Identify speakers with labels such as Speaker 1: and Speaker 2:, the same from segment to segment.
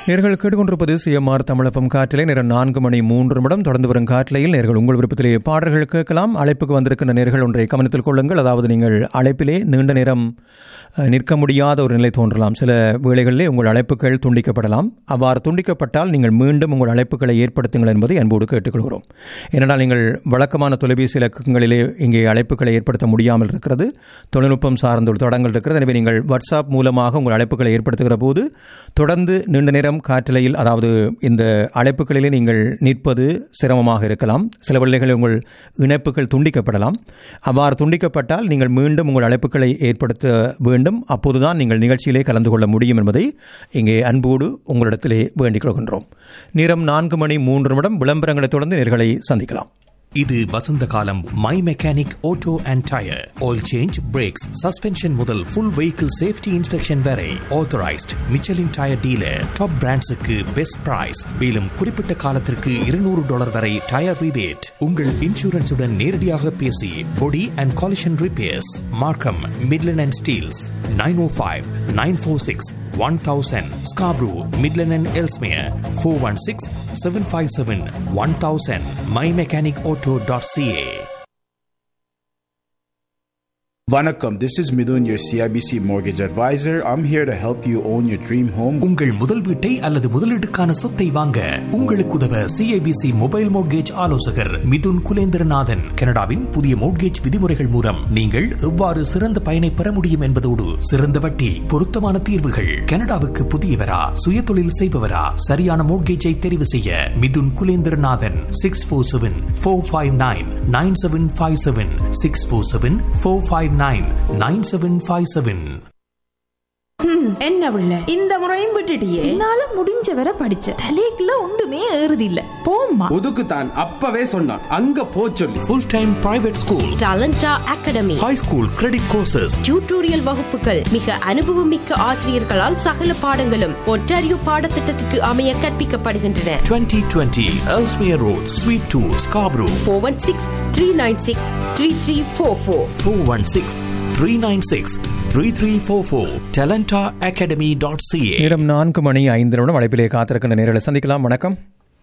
Speaker 1: நேர்கள் கேட்டுக்கொண்டிருப்பது சிஎம்ஆர் தமிழப்பம் காற்றிலே நேரம் நான்கு மணி மூன்று நிமிடம் தொடர்ந்து வரும் காற்றிலையில் நேர்கள் உங்கள் விருப்பத்திலே பாடல்கள் கேட்கலாம் அழைப்புக்கு வந்திருக்கின்ற நேர்கள் ஒன்றை கவனத்தில் கொள்ளுங்கள் அதாவது நீங்கள் அழைப்பிலே நீண்ட நேரம் அஹ், நிற்க முடியாத ஒரு நிலை தோன்றலாம் சில வேளைகளிலே உங்கள் அழைப்புகள் துண்டிக்கப்படலாம் அவ்வாறு துண்டிக்கப்பட்டால் நீங்கள் மீண்டும் உங்கள் அழைப்புகளை ஏற்படுத்துங்கள் என்பதை அன்போடு கேட்டுக்கொள்கிறோம் ஏனென்றால் நீங்கள் வழக்கமான தொலைபேசி இலக்கங்களிலே இங்கே அழைப்புகளை ஏற்படுத்த முடியாமல் இருக்கிறது தொழில்நுட்பம் சார்ந்த ஒரு தடங்கள் இருக்கிறது எனவே நீங்கள் வாட்ஸ்அப் மூலமாக உங்கள் அழைப்புகளை ஏற்படுத்துகிற போது தொடர்ந்து நீண்ட நேரம் காற்றலையில் அதாவது இந்த அழைப்புகளிலே நீங்கள் நிற்பது சிரமமாக இருக்கலாம் சில வேளைகளில் உங்கள் இணைப்புகள் துண்டிக்கப்படலாம் அவ்வாறு துண்டிக்கப்பட்டால் நீங்கள் மீண்டும் உங்கள் அழைப்புகளை ஏற்படுத்த வேண்டும் அப்போதுதான் நீங்கள் நிகழ்ச்சியிலே கலந்து கொள்ள முடியும் என்பதை இங்கே அன்போடு உங்களிடத்திலே வேண்டிக் கொள்கின்றோம் நேரம் நான்கு மணி மூன்று நிமிடம் விளம்பரங்களைத் தொடர்ந்து நேர்களை சந்திக்கலாம்
Speaker 2: இது வசந்த காலம் my mechanic auto and tyre oil change brakes suspension முதல் ஃபுல் வெஹிக்கிள் சேஃப்டி இன்ஸ்பெக்ஷன் வரை authorised Michelin tyre dealer top பிராண்ட்ஸுக்கு பெஸ்ட் பிரைஸ் மேலும் குறிப்பிட்ட காலத்திற்கு இருநூறு டாலர் வரை டயர் ரிபேட் உங்கள் இன்சூரன்ஸுடன் நேரடியாக பேசி body and collision repairs Markham Midland and Steeles nine O five nine four six one thousand Scarborough Midland and Ellesmere four one six seven five seven one thousand my mechanic auto dot CA
Speaker 3: Vanakkam, this is Midun, your CIBC mortgage advisor. I'm here to help you own your dream home.
Speaker 2: உங்கள் முதல் வீட்டை அல்லது முதலீட்டுக்கான சொத்தை வாங்க உங்களுக்கு உதவ CIBC mobile mortgage ஆலோசகர் மிதுன் குலேந்திரநாதன் கனடாவின் புதிய மோட்கேஜ் விதிமுறைகள் மூலம் நீங்கள் எவ்வாறு சிறந்த பயனை பெற முடியும் என்பதோடு சிறந்த வட்டி பொருத்தமான தீர்வுகள் கனடாவுக்கு புதியவரா சுய தொழில் செய்பவரா சரியான மோட்கேஜை தெரிவு செய்ய Mithun Kulendranathan six four seven four five nine nine seven five seven six four seven four five nine nine seven five seven
Speaker 4: என்ன பிள்ளை இந்த முறையும் விட்டுட்டியே
Speaker 5: என்னால முடிஞ்ச வரை படிச்ச தலைக்குள்ள ஒன்றுமே ஏறுது இல்ல போம்மா
Speaker 6: ஒதுக்குத்தான் அப்பவே சொன்னான் அங்க போ சொல்லி
Speaker 2: full time private school
Speaker 7: Talenta academy
Speaker 2: high school credit courses
Speaker 7: tutorial வகுப்புகள் மிக அனுபவமிக்க ஆசிரியர்களால் சகல பாடங்களும் ஒன்டாரியோ பாடத்திட்டத்துக்கு அமைய கற்பிக்கப்படுகின்றன
Speaker 2: 2020 Ellesmere Road, Suite 2, Scarborough,
Speaker 7: four one six three nine six three three four four
Speaker 2: 416 396 3344, talentaacademy.ca.
Speaker 1: நேரம் நான்கு மணி ஐந்து நிமிடம் அழைப்பிலே காத்திருக்கின்ற நேர்களை சந்திக்கலாம் வணக்கம்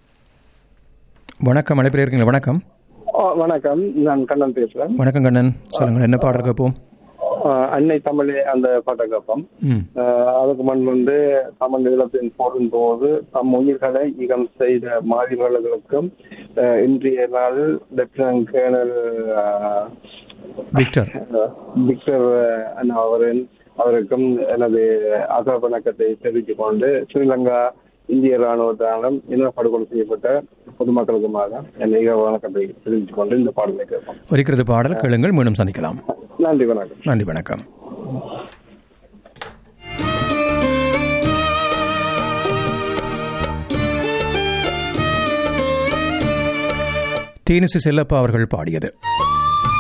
Speaker 1: வணக்கம் அழைப்பிலே இருக்கீங்களா வணக்கம்
Speaker 8: ஆ, வணக்கம் நான் கண்ணன் பேசுறேன்
Speaker 1: வணக்கம் கண்ணன் சொல்லுங்கள் என்ன பாடல் கேட்போம்
Speaker 8: ஆ, அன்னை தமிழே அந்த பாட்டகப்பம்
Speaker 1: ம்
Speaker 8: அதுக்கு முன் வந்து தமிழ் ஈழத்தின் போரின் போது தம் உயிர்களை இகம் செய்த மாவீரர்களுக்கும் ஆ, இன்றைய நாள் லெப்டினன்ட் கேர்னல் ஆ,
Speaker 1: விக்டர்
Speaker 8: விக்டர் அண்ணா அவரின் அவருக்கும் எனது அக வணக்கத்தை தெரிவித்துக் கொண்டு ஸ்ரீலங்கா இந்திய ராணுவத்தாலும் இன படுகொலை செய்யப்பட்ட பொதுமக்களுக்குமாக என் மிக வணக்கத்தை தெரிவித்துக் கொண்டு இந்த பாடலை கேட்போம்
Speaker 1: ஒலிக்கிறது பாடல் கேளுங்கள் மீண்டும் சந்திக்கலாம்
Speaker 8: நன்றி வணக்கம்
Speaker 1: நன்றி வணக்கம் தேனிசு செல்லப்பா அவர்கள் பாடியது